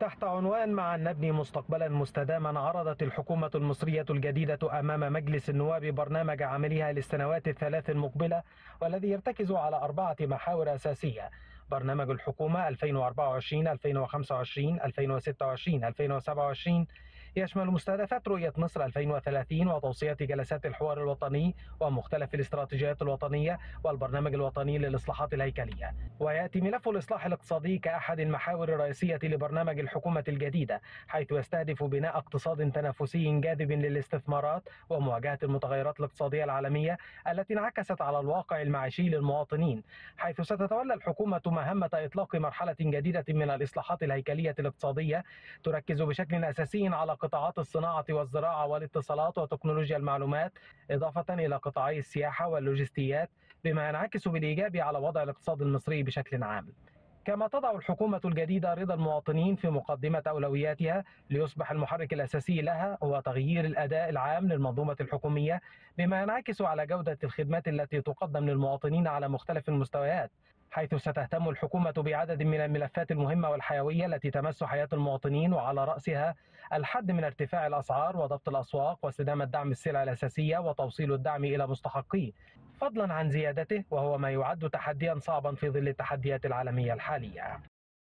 تحت عنوان مع نبني مستقبلا مستداما عرضت الحكومة المصرية الجديدة أمام مجلس النواب برنامج عملها للسنوات الثلاث المقبلة والذي يرتكز على أربعة محاور أساسية برنامج الحكومة 2024 2025 2026 2027 يشمل مستهدفات رؤية مصر 2030 وتوصية جلسات الحوار الوطني ومختلف الاستراتيجيات الوطنية والبرنامج الوطني للإصلاحات الهيكلية ويأتي ملف الإصلاح الاقتصادي كأحد المحاور الرئيسية لبرنامج الحكومة الجديدة حيث يستهدف بناء اقتصاد تنافسي جاذب للاستثمارات ومواجهة المتغيرات الاقتصادية العالمية التي انعكست على الواقع المعيشي للمواطنين حيث ستتولى الحكومة مهمة إطلاق مرحلة جديدة من الإصلاحات الهيكلية الاقتصادية تركز بشكل أساسي على قطاعات الصناعة والزراعة والاتصالات وتكنولوجيا المعلومات إضافة إلى قطاعي السياحة واللوجستيات بما ينعكس بالإيجاب على وضع الاقتصاد المصري بشكل عام كما تضع الحكومة الجديدة رضا المواطنين في مقدمة أولوياتها ليصبح المحرك الأساسي لها هو تغيير الأداء العام للمنظومة الحكومية بما ينعكس على جودة الخدمات التي تقدم للمواطنين على مختلف المستويات حيث ستهتم الحكومة بعدد من الملفات المهمة والحيوية التي تمس حياة المواطنين وعلى رأسها الحد من ارتفاع الأسعار وضبط الأسواق واستدامة دعم السلع الأساسية وتوصيل الدعم إلى مستحقيه فضلا عن زيادته وهو ما يعد تحديا صعبا في ظل التحديات العالمية الحالية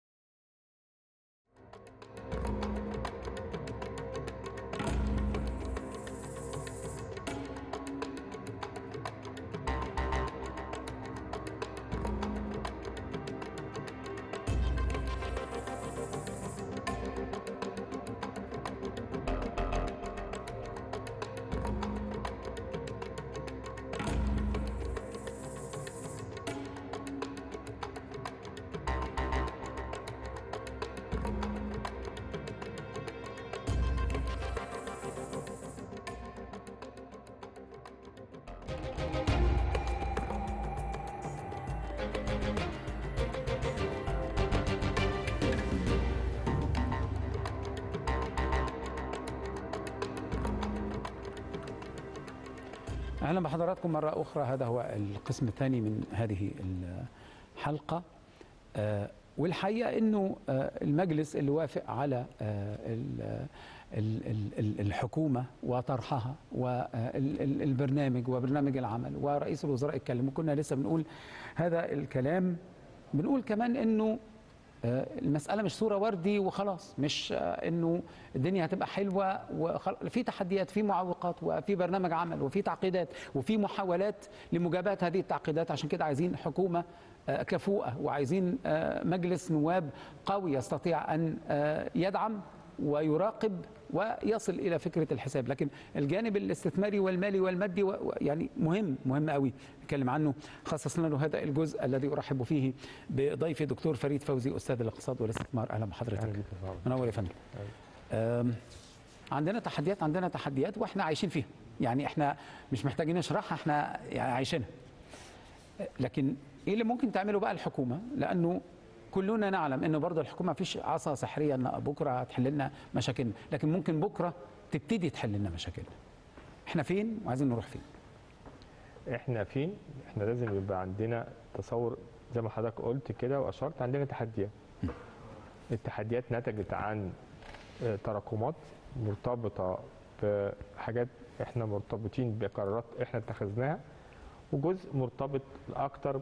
اهلا بحضراتكم مره اخرى هذا هو القسم الثاني من هذه الحلقه آه، والحقيقه انه آه، المجلس اللي وافق على آه، ال- ال- ال- ال- الحكومه وطرحها والبرنامج وبرنامج العمل ورئيس الوزراء اتكلم وكنا لسه بنقول هذا الكلام بنقول كمان انه آه، المسألة مش صورة وردي وخلاص مش آه، انه الدنيا هتبقى حلوة وخل... في تحديات في معوقات وفي برنامج عمل وفي تعقيدات وفي محاولات لمجابهة هذه التعقيدات عشان كده عايزين حكومة آه، كفؤة وعايزين آه، مجلس نواب قوي يستطيع أن آه، يدعم ويراقب ويصل الى فكره الحساب لكن الجانب الاستثماري والمالي والمادي و- و- يعني مهم مهم قوي نتكلم عنه خصصنا له هذا الجزء الذي ارحب فيه بضيفي دكتور فريد فوزي استاذ الاقتصاد والاستثمار اهلا بحضرتك أهلا بك يا فندم. منور يا فندم أم، عندنا تحديات عندنا تحديات واحنا عايشين فيها يعني احنا مش محتاجين نشرحها احنا يعني عايشينها لكن ايه اللي ممكن تعمله بقى الحكومه لانه كلنا نعلم انه برضه الحكومه مفيش عصا سحريه ان بكره هتحل لنا مشاكلنا لكن ممكن بكره تبتدي تحل لنا مشاكلنا احنا فين وعايزين نروح فين احنا فين احنا لازم يبقى عندنا تصور زي ما حضرتك قلت كده واشرت عندنا تحديات التحديات نتجت عن آه، تراكمات مرتبطه بحاجات احنا مرتبطين بقرارات احنا اتخذناها وجزء مرتبط اكتر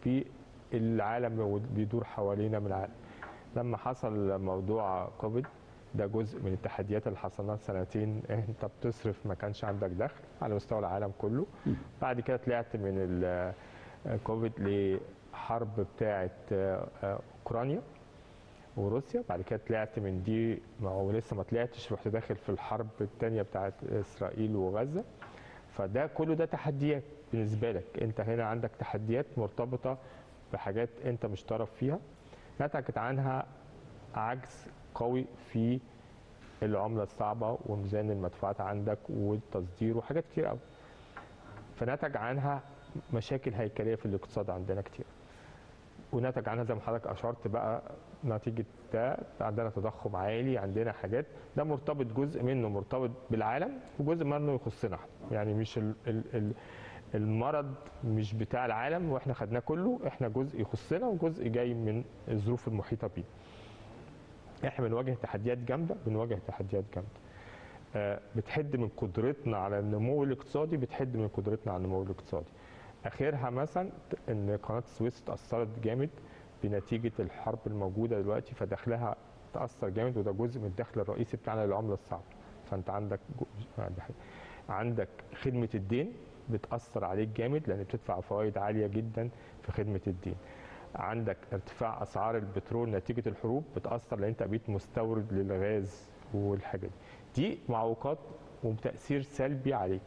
بالعالم اللي بيدور حوالينا من العالم لما حصل موضوع كوفيد ده جزء من التحديات اللي حصلنا سنتين انت بتصرف ما كانش عندك دخل على مستوى العالم كله بعد كده طلعت من ال- كوفيد لحرب بتاعه آه، آه، اوكرانيا وروسيا بعد كده طلعت من دي ما هو لسه ما طلعتش رحت داخل في الحرب الثانيه بتاعت اسرائيل وغزه فده كله ده تحديات بالنسبه لك انت هنا عندك تحديات مرتبطه بحاجات انت مش طرف فيها نتجت عنها عجز قوي في العمله الصعبه وميزان المدفوعات عندك والتصدير وحاجات كتير قوي فنتج عنها مشاكل هيكليه في الاقتصاد عندنا كتير ونتج عنها زي ما حضرتك اشرت بقى نتيجه ده عندنا تضخم عالي عندنا حاجات ده مرتبط جزء منه مرتبط بالعالم وجزء منه يخصنا احنا يعني مش ال ال ال المرض مش بتاع العالم واحنا خدناه كله احنا جزء يخصنا وجزء جاي من الظروف المحيطه بيه احنا بنواجه تحديات جامده بنواجه تحديات جامده آه، بتحد من قدرتنا على النمو الاقتصادي بتحد من قدرتنا على النمو الاقتصادي اخرها مثلا ان قناه السويس اتاثرت جامد بنتيجه الحرب الموجوده دلوقتي فدخلها تاثر جامد وده جزء من الدخل الرئيسي بتاعنا للعمله الصعبه فانت عندك جو- عندك- عندك خدمه الدين بتاثر عليك جامد لان بتدفع فوائد عاليه جدا في خدمه الدين عندك ارتفاع اسعار البترول نتيجه الحروب بتاثر لان انت بقيت مستورد للغاز والحاجات دي دي معوقات وتاثير سلبي عليك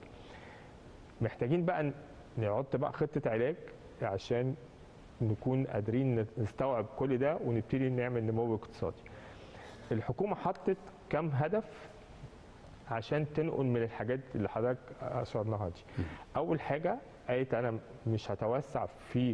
محتاجين بقى ن- نحط بقى خطه علاج عشان نكون قادرين نستوعب كل ده ونبتدي نعمل نمو اقتصادي الحكومه حطت كام هدف عشان تنقل من الحاجات اللي حضرتك اشرناها دي اول حاجه قالت انا مش هتوسع في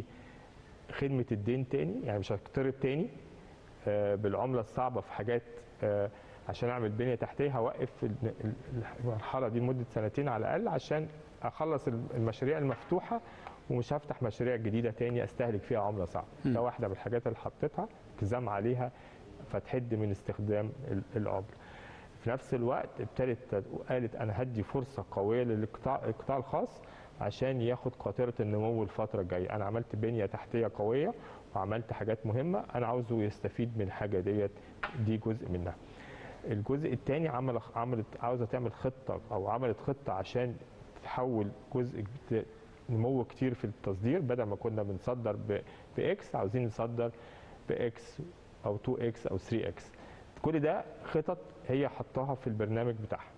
خدمه الدين تاني يعني مش هقترض تاني آه، بالعمله الصعبه في حاجات آه، عشان اعمل بنيه تحتيه هوقف ال- ال- المرحله دي لمده سنتين على الاقل عشان اخلص الم- المشاريع المفتوحه ومش هفتح مشاريع جديده تاني استهلك فيها عمله صعبه ده واحده من الحاجات اللي حطيتها التزام عليها فتحد من استخدام ال- العمله في نفس الوقت ابتدت قالت انا هدي فرصه قويه للقطاع القطاع الخاص عشان ياخد قاطره النمو الفتره الجايه انا عملت بنيه تحتيه قويه وعملت حاجات مهمه انا عاوزه يستفيد من الحاجه ديت دي جزء منها الجزء الثاني عمل عملت عاوزه تعمل خطه او عملت خطه عشان تحول جزء كت- نمو كتير في التصدير بدل ما كنا بنصدر ب- باكس عاوزين نصدر باكس او 2 اكس او 3 اكس كل ده خطط هي حطاها في البرنامج بتاعها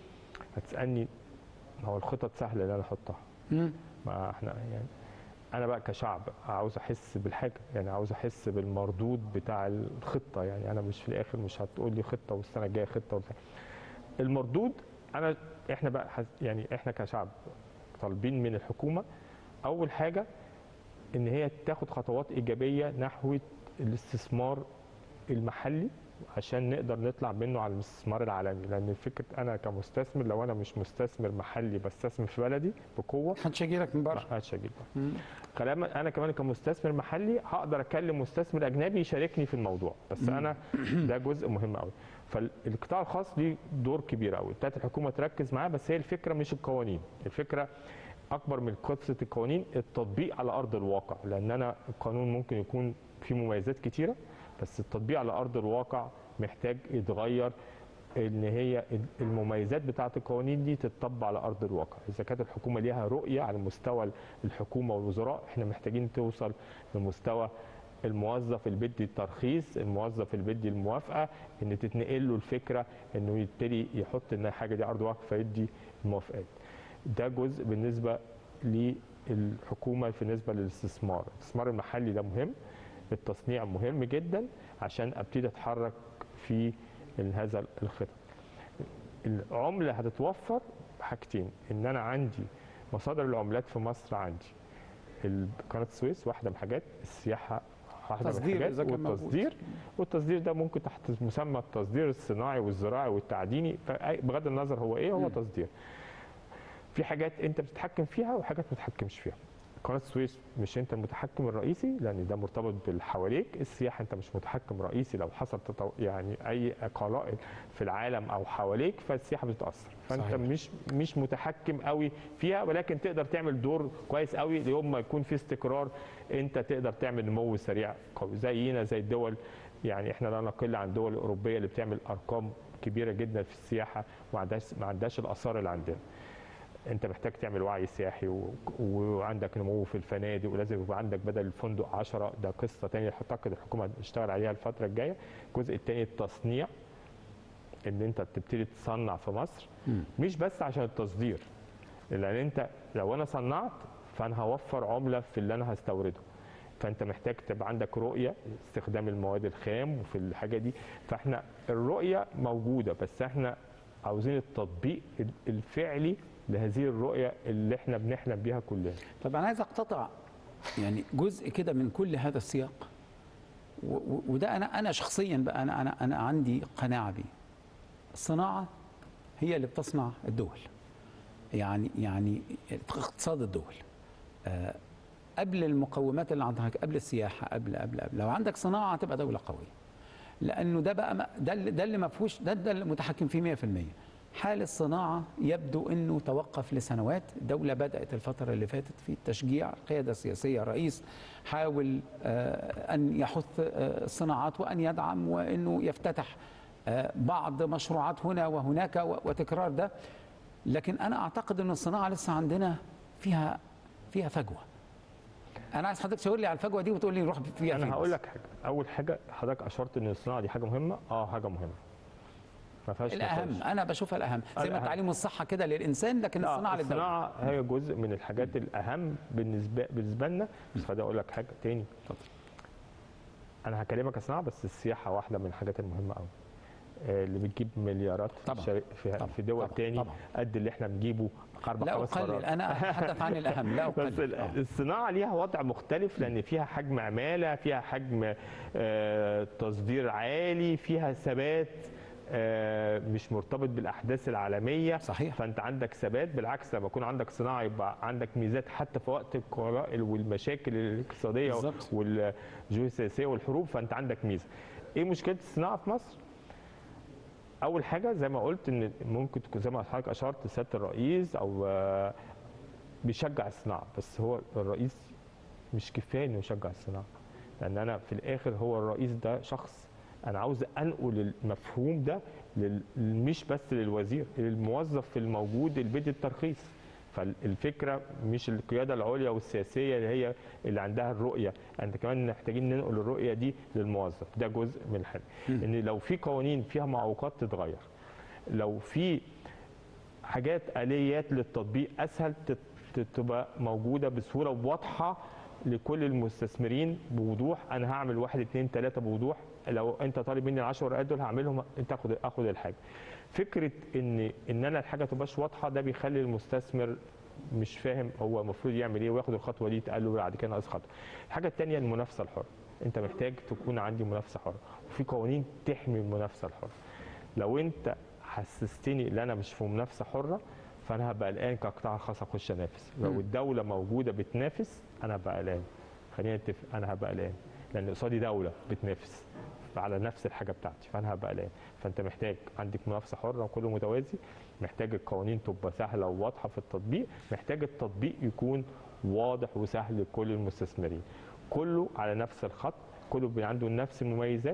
هتسالني ما هو الخطط سهله اللي انا احطها مم. ما احنا يعني انا بقى كشعب عاوز احس بالحاجه يعني عاوز احس بالمردود بتاع الخطه يعني انا مش في الاخر مش هتقول لي خطه والسنه الجايه خطه والسنة. المردود انا احنا بقى حس- يعني احنا كشعب طالبين من الحكومه اول حاجه ان هي تاخد خطوات ايجابيه نحو الاستثمار المحلي عشان نقدر نطلع منه على الاستثمار العالمي لان فكره انا كمستثمر لو انا مش مستثمر محلي بستثمر في بلدي بقوه محدش هيجي لك من بره محدش هيجي كلام انا كمان كمستثمر محلي هقدر اكلم مستثمر اجنبي يشاركني في الموضوع بس انا ده جزء مهم قوي فالقطاع الخاص ليه دور كبير قوي بتاعت الحكومه تركز معاه بس هي الفكره مش القوانين الفكره اكبر من قصه القوانين التطبيق على ارض الواقع لان انا القانون ممكن يكون فيه مميزات كتيره بس التطبيق على ارض الواقع محتاج يتغير ان هي المميزات بتاعه القوانين دي تتطبق على ارض الواقع اذا كانت الحكومه ليها رؤيه على مستوى الحكومه والوزراء احنا محتاجين توصل لمستوى الموظف اللي بيدي الترخيص الموظف اللي بيدي الموافقه ان تتنقل له الفكره انه يبتدي يحط ان الحاجه دي ارض واقع فيدي الموافقات ده جزء بالنسبه للحكومه بالنسبه للاستثمار الاستثمار المحلي ده مهم التصنيع مهم جدا عشان ابتدي اتحرك في هذا الخطط العمله هتتوفر حاجتين ان انا عندي مصادر العملات في مصر عندي قناه السويس واحده من الحاجات السياحه واحده من تصدير الحاجات إذا كان موجود. والتصدير والتصدير ده ممكن تحت مسمى التصدير الصناعي والزراعي والتعديني فأي- بغض النظر هو ايه هو مم. تصدير في حاجات انت بتتحكم فيها وحاجات ما بتتحكمش فيها قناه السويس مش انت المتحكم الرئيسي لان ده مرتبط بالحواليك السياحه انت مش متحكم رئيسي لو حصل تطو... يعني اي قلائل في العالم او حواليك فالسياحه بتتاثر فانت صحيح. مش مش متحكم قوي فيها ولكن تقدر تعمل دور كويس قوي ليوم ما يكون في استقرار انت تقدر تعمل نمو سريع قوي زينا زي الدول يعني احنا لا نقل عن الدول الاوروبيه اللي بتعمل ارقام كبيره جدا في السياحه وما عندهاش ما عندهاش الاثار اللي عندنا انت محتاج تعمل وعي سياحي و... وعندك نمو في الفنادق ولازم يبقى عندك بدل الفندق 10 ده قصه ثانيه اعتقد الحكومه هتشتغل عليها الفتره الجايه الجزء الثاني التصنيع ان انت تبتدي تصنع في مصر مم. مش بس عشان التصدير لان انت لو انا صنعت فانا هوفر عمله في اللي انا هستورده فانت محتاج تبقى عندك رؤيه استخدام المواد الخام وفي الحاجه دي فاحنا الرؤيه موجوده بس احنا عاوزين التطبيق ال- الفعلي لهذه الرؤيه اللي احنا بنحلم بيها كلنا طب انا عايز اقتطع يعني جزء كده من كل هذا السياق و- و- وده انا انا شخصيا بقى انا انا انا عندي قناعه بيه الصناعه هي اللي بتصنع الدول يعني يعني اقتصاد الدول آه، قبل المقومات اللي عندك قبل السياحه قبل قبل قبل لو عندك صناعه هتبقى دوله قويه لانه ده بقى ما- ده اللي- ده اللي ما فيهوش ده ده اللي متحكم فيه 100% حال الصناعه يبدو انه توقف لسنوات الدوله بدات الفتره اللي فاتت في تشجيع القياده السياسيه الرئيس حاول آه، ان يحث آه، الصناعات وان يدعم وانه يفتتح آه، بعض مشروعات هنا وهناك و- وتكرار ده لكن انا اعتقد ان الصناعه لسه عندنا فيها فيها فجوه انا عايز حضرتك تشاور لي على الفجوه دي وتقول لي نروح فيها فين انا هقول بس. لك حاجه اول حاجه حضرتك اشرت ان الصناعه دي حاجه مهمه اه حاجه مهمه ما فيهاش الاهم نقاش. انا بشوفها الاهم زي ما الأهم. التعليم والصحه كده للانسان لكن لا، الصناعه للدوله الصناعه هي جزء من الحاجات الاهم بالنسبه بالنسبه لنا بس خليني اقول لك حاجه تاني اتفضل. انا هكلمك الصناعه بس السياحه واحده من الحاجات المهمه قوي آه، اللي بتجيب مليارات طبعاً. شري- في, طبعاً. في دول طبعاً. تاني طبعاً. قد اللي احنا بنجيبه اربع لا خمس اقلل مرات انا اتحدث عن الاهم لا بس اقلل ال- آه. الصناعه ليها وضع مختلف لان فيها حجم عماله فيها حجم آه، تصدير عالي فيها ثبات آه، مش مرتبط بالاحداث العالميه صحيح. فانت عندك ثبات بالعكس لما يكون عندك صناعه يبقى عندك ميزات حتى في وقت القرائل والمشاكل الاقتصاديه بالظبط. والجيوسياسيه والحروب فانت عندك ميزه ايه مشكله الصناعه في مصر اول حاجه زي ما قلت ان ممكن تكون زي ما حضرتك اشرت سياده الرئيس او آه، بيشجع الصناعه بس هو الرئيس مش كفايه انه يشجع الصناعه لان انا في الاخر هو الرئيس ده شخص انا عاوز انقل المفهوم ده لل- مش بس للوزير للموظف الموجود اللي بيدي الترخيص فالفكره مش القياده العليا والسياسيه اللي هي اللي عندها الرؤيه انت كمان محتاجين ننقل الرؤيه دي للموظف ده جزء من الحل ان لو في قوانين فيها معوقات تتغير لو في حاجات اليات للتطبيق اسهل تت- تت- تبقى موجوده بسهوله وواضحه لكل المستثمرين بوضوح انا هعمل واحد اتنين تلاته بوضوح لو انت طالب مني ال 10 ورقات دول هعملهم انت اخد اخد الحاجه فكره ان ان انا الحاجه تبقاش واضحه ده بيخلي المستثمر مش فاهم هو المفروض يعمل ايه وياخد الخطوه دي يتقال له بعد كده ناقص خطوه الحاجه الثانيه المنافسه الحره انت محتاج تكون عندي منافسه حره وفي قوانين تحمي المنافسه الحره لو انت حسستني ان انا مش في منافسه حره فانا هبقى قلقان كقطاع خاص اخش انافس لو مم. الدوله موجوده بتنافس انا هبقى قلقان خلينا نتفق انا هبقى قلقان لان قصادي دوله بتنافس على نفس الحاجه بتاعتي فانا هبقى قلقان فانت محتاج عندك منافسه حره وكله متوازي محتاج القوانين تبقى سهله وواضحه في التطبيق محتاج التطبيق يكون واضح وسهل لكل المستثمرين كله على نفس الخط كله بي- عنده نفس المميزات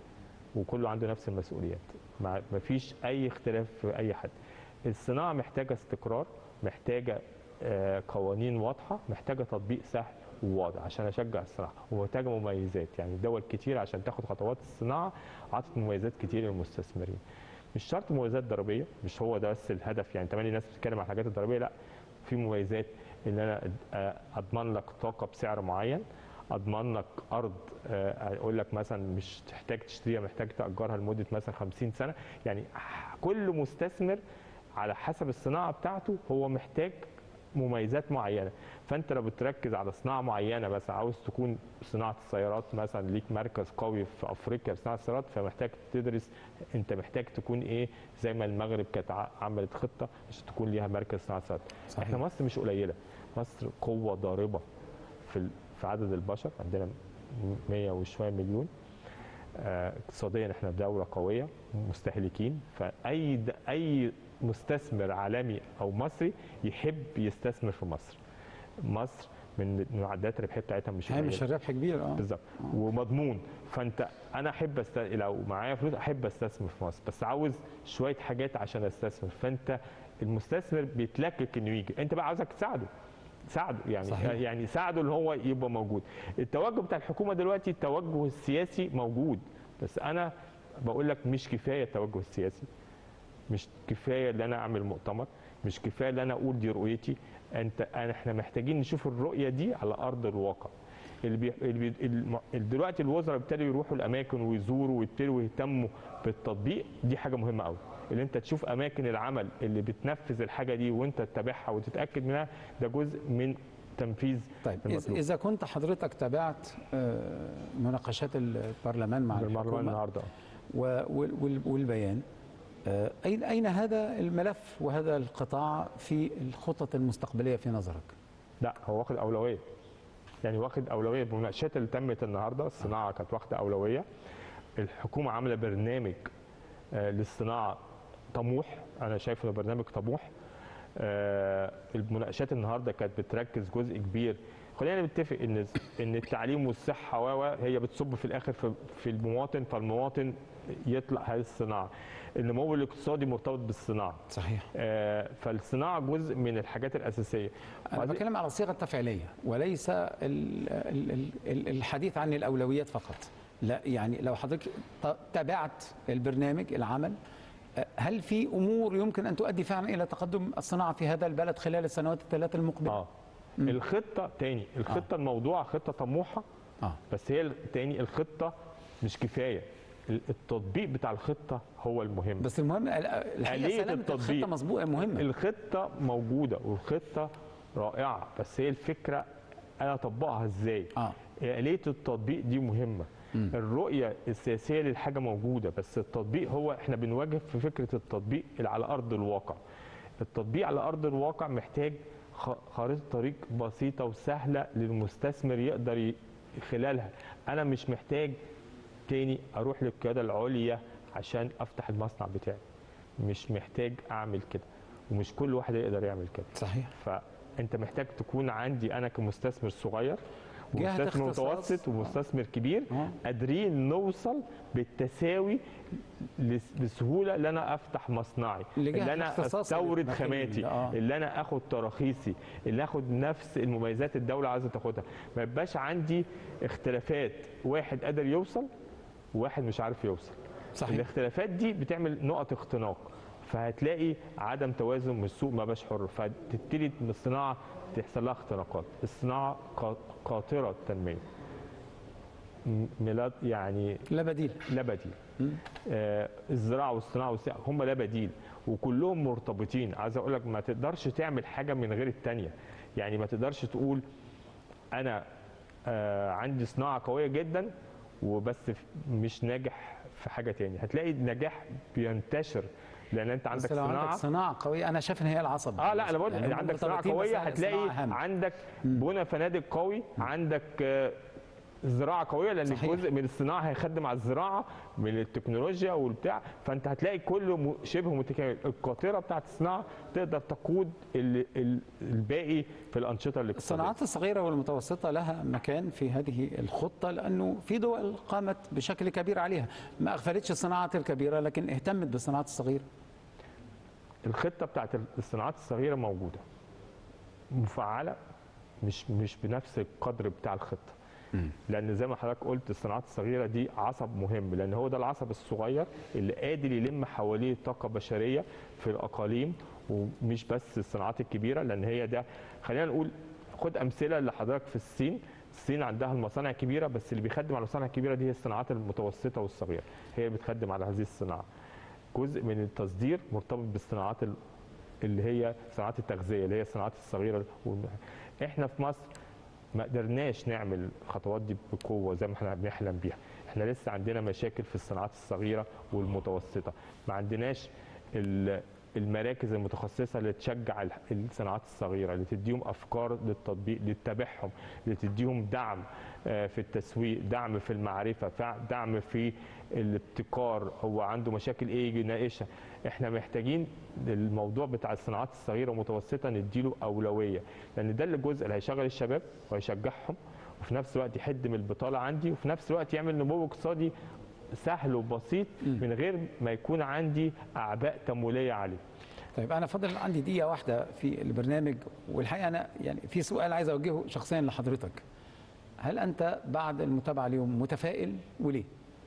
وكله عنده نفس المسؤوليات ما ما فيش اي اختلاف في اي حد الصناعه محتاجه استقرار محتاجه آه، قوانين واضحه محتاجه تطبيق سهل وواضح عشان اشجع الصناعه ومحتاجه مميزات يعني دول كتير عشان تاخد خطوات الصناعه عطت مميزات كتير للمستثمرين مش شرط مميزات ضريبيه مش هو ده بس الهدف يعني تمام الناس بتتكلم عن الحاجات الضريبيه لا في مميزات ان انا آه، اضمن لك طاقه بسعر معين اضمن لك ارض آه، اقول لك مثلا مش تحتاج تشتريها محتاج تاجرها لمده مثلا 50 سنه يعني كل مستثمر على حسب الصناعه بتاعته هو محتاج مميزات معينه فانت لو بتركز على صناعه معينه بس عاوز تكون صناعه السيارات مثلا ليك مركز قوي في افريقيا في صناعه السيارات فمحتاج تدرس انت محتاج تكون ايه زي ما المغرب كانت ع- عملت خطه عشان تكون ليها مركز صناعه السيارات صحيح. احنا مصر مش قليله مصر قوه ضاربه في ال- في عدد البشر عندنا 100 وشويه مليون آه، اقتصاديا احنا دوله قويه مستهلكين فاي د- اي مستثمر عالمي او مصري يحب يستثمر في مصر مصر من معدلات الربحيه بتاعتها مش هامش قليلة. الربح كبير اه بالظبط ومضمون فانت انا احب است... لو معايا فلوس احب استثمر في مصر بس عاوز شويه حاجات عشان استثمر فانت المستثمر بيتلكك انه يجي انت بقى عاوزك تساعده ساعده يعني صحيح. يعني ساعده ان هو يبقى موجود التوجه بتاع الحكومه دلوقتي التوجه السياسي موجود بس انا بقول لك مش كفايه التوجه السياسي مش كفايه ان انا اعمل مؤتمر مش كفايه ان انا اقول دي رؤيتي انت أنا احنا محتاجين نشوف الرؤيه دي على ارض الواقع اللي بي... اللي بي... الم- دلوقتي الوزراء ابتدوا يروحوا الاماكن ويزوروا ويبتدوا يهتموا بالتطبيق دي حاجه مهمه قوي اللي انت تشوف اماكن العمل اللي بتنفذ الحاجه دي وانت تتابعها وتتاكد منها ده جزء من تنفيذ طيب إذ- المطلوب. اذا كنت حضرتك تابعت آه، مناقشات البرلمان مع بالمرة الحكومه النهارده و- وال- وال- والبيان آه، أين أين هذا الملف وهذا القطاع في الخطط المستقبلية في نظرك؟ لا هو واخد اولويه يعني واخد اولويه بالمناقشات اللي تمت النهارده الصناعه كانت واخده اولويه الحكومه عامله برنامج آه، للصناعه طموح انا شايف انه برنامج طموح آه، المناقشات النهارده كانت بتركز جزء كبير خلينا نتفق ان ان التعليم والصحه و و هي بتصب في الاخر في, في المواطن فالمواطن يطلع هذه الصناعه النمو الاقتصادي مرتبط بالصناعه صحيح آه، فالصناعه جزء من الحاجات الاساسيه انا وبعدين- بتكلم على الصيغه التفعيليه وليس ال- ال- ال- ال- الحديث عن الاولويات فقط لا يعني لو حضرتك ت- تابعت البرنامج العمل أه، هل في امور يمكن ان تؤدي فعلا الى تقدم الصناعه في هذا البلد خلال السنوات الثلاث المقبله؟ اه الخطه تاني الخطه الموضوع خطه طموحه اه بس هي تاني الخطه مش كفايه ال- التطبيق بتاع الخطه هو المهم بس المهم ال- الحقيقه آلية سلامه التطبيق. الخطه مظبوطه مهمه الخطه موجوده والخطه رائعه بس هي الفكره انا اطبقها ازاي اه آلية التطبيق دي مهمة الرؤية السياسية للحاجة موجودة بس التطبيق هو احنا بنواجه في فكرة التطبيق اللي على أرض الواقع التطبيق على أرض الواقع محتاج خ- خريطة طريق بسيطة وسهلة للمستثمر يقدر ي- خلالها أنا مش محتاج تاني أروح للقيادة العليا عشان أفتح المصنع بتاعي مش محتاج أعمل كده ومش كل واحد يقدر يعمل كده صحيح فانت محتاج تكون عندي انا كمستثمر صغير جهة ومستثمر اختصاص. متوسط ومستثمر كبير آه. قادرين نوصل بالتساوي لس- بسهوله ان انا افتح مصنعي لجهة اللي انا اختصاص استورد المكان خاماتي اللي- آه. اللي انا اخد تراخيصي اللي اخد نفس المميزات الدوله عايزه تاخدها ما يبقاش عندي اختلافات واحد قادر يوصل وواحد مش عارف يوصل صحيح الاختلافات دي بتعمل نقط اختناق فهتلاقي عدم توازن من السوق ما بقاش حر فتبتدي من الصناعه تحصل لها اختناقات الصناعه قا- قاطره التنميه م- ميلاد يعني لا بديل لا بديل آه الزراعه والصناعه والسياحه هم لا بديل وكلهم مرتبطين عايز اقول لك ما تقدرش تعمل حاجه من غير الثانيه يعني ما تقدرش تقول انا آه عندي صناعه قويه جدا وبس ف- مش ناجح في حاجه تاني هتلاقي النجاح بينتشر لان انت عندك بس لو صناعه عندك صناعه قويه انا شايف ان هي العصب اه لا انا بقول يعني يعني هم عندك صناعه مرتبطين، بس قويه الصناعة هتلاقي أهم. عندك بنى فنادق قوي عندك آه، زراعه قويه لان صحيح. جزء من الصناعه هيخدم على الزراعه من التكنولوجيا والبتاع فانت هتلاقي كله م- شبه متكامل القاطره بتاعت الصناعه تقدر تقود ال- ال- الباقي في الانشطه الاقتصاديه الصناعات الصغيرة والمتوسطة لها مكان في هذه الخطة لأنه في دول قامت بشكل كبير عليها ما أغفلتش الصناعات الكبيرة لكن اهتمت بالصناعات الصغيرة الخطه بتاعت الصناعات الصغيره موجوده مفعله مش مش بنفس القدر بتاع الخطه لان زي ما حضرتك قلت الصناعات الصغيره دي عصب مهم لان هو ده العصب الصغير اللي قادر يلم حواليه طاقه بشريه في الاقاليم ومش بس الصناعات الكبيره لان هي ده خلينا نقول خد امثله لحضرتك في الصين الصين عندها المصانع الكبيره بس اللي بيخدم على المصانع الكبيره دي هي الصناعات المتوسطه والصغيره هي اللي بتخدم على هذه الصناعه جزء من التصدير مرتبط بالصناعات ال- اللي هي صناعات التغذيه اللي هي الصناعات الصغيره والم- احنا في مصر ما قدرناش نعمل الخطوات دي بقوه زي ما احنا بنحلم بيها احنا لسه عندنا مشاكل في الصناعات الصغيره والمتوسطه ما عندناش ال- المراكز المتخصصه اللي تشجع ال- الصناعات الصغيره اللي تديهم افكار للتطبيق اللي تتابعهم اللي تديهم دعم آه، في التسويق دعم في المعرفه فع- دعم في الابتكار هو عنده مشاكل ايه يجي يناقشها احنا محتاجين الموضوع بتاع الصناعات الصغيره والمتوسطه نديله اولويه لان ده اللي الجزء اللي هيشغل الشباب وهيشجعهم وفي نفس الوقت يحد من البطاله عندي وفي نفس الوقت يعمل نمو اقتصادي سهل وبسيط من غير ما يكون عندي اعباء تمويليه عليه طيب أنا فاضل عندي دقيقة واحدة في البرنامج والحقيقة أنا يعني في سؤال عايز أوجهه شخصيا لحضرتك هل أنت بعد المتابعة اليوم متفائل وليه؟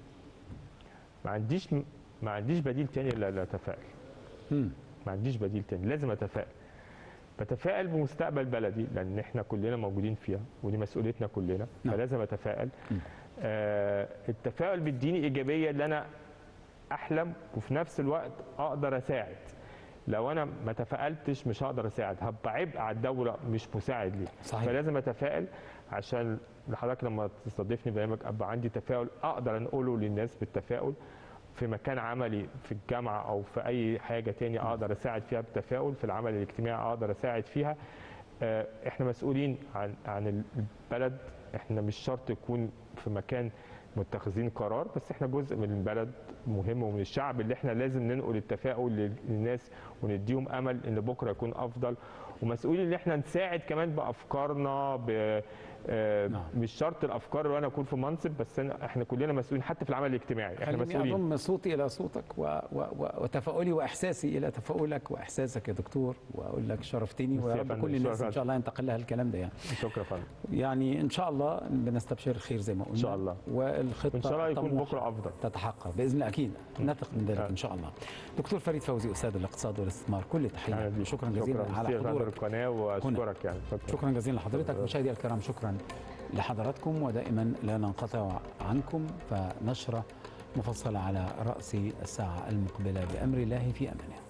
ما عنديش ما عنديش بديل تاني الا إلا اتفائل مم. ما عنديش بديل تاني لازم اتفائل بتفائل بمستقبل بلدي لان احنا كلنا موجودين فيها ودي مسؤوليتنا كلنا نعم. فلازم اتفائل آه التفاؤل بيديني ايجابيه ان انا احلم وفي نفس الوقت اقدر اساعد لو انا ما تفائلتش مش هقدر اساعد هبقى عبء على الدوله مش مساعد ليه صحيح. فلازم اتفائل عشان لحضرتك لما تستضيفني برنامج ابقى عندي تفاؤل اقدر انقله للناس بالتفاؤل في مكان عملي في الجامعه او في اي حاجه تانية اقدر اساعد فيها بالتفاؤل في العمل الاجتماعي اقدر اساعد فيها آه، احنا مسؤولين عن عن البلد احنا مش شرط يكون في مكان متخذين قرار بس احنا جزء من البلد مهم ومن الشعب اللي احنا لازم ننقل التفاؤل للناس ونديهم امل ان بكره يكون افضل ومسؤولين ان احنا نساعد كمان بافكارنا ب آه، نعم. مش شرط الافكار وانا اكون في منصب بس أنا احنا كلنا مسؤولين حتى في العمل الاجتماعي احنا خليني مسؤولين اضم صوتي الى صوتك و... و... و... وتفاؤلي واحساسي الى تفاؤلك واحساسك يا دكتور واقول لك شرفتني ميرسي ويا يا رب فندم، كل الناس شكراً. ان شاء الله ينتقل لها الكلام ده يعني شكرا يا فندم يعني ان شاء الله بنستبشر خير زي ما قلنا إن شاء الله. والخطه وان شاء الله يكون طموحة بكره افضل تتحقق باذن الله اكيد نثق من ذلك آه. ان شاء الله دكتور فريد فوزي استاذ الاقتصاد والاستثمار كل أهلا تحيه بيك. شكرا جزيلا شكرا على ميرسي يا فندم حضورك القناه واشكرك يعني شكرا شكرا جزيلا لحضرتك مشاهدي الكرام شكرا لحضراتكم ودائما لا ننقطع عنكم فنشرة مفصلة على رأس الساعة المقبلة بأمر الله في أمانه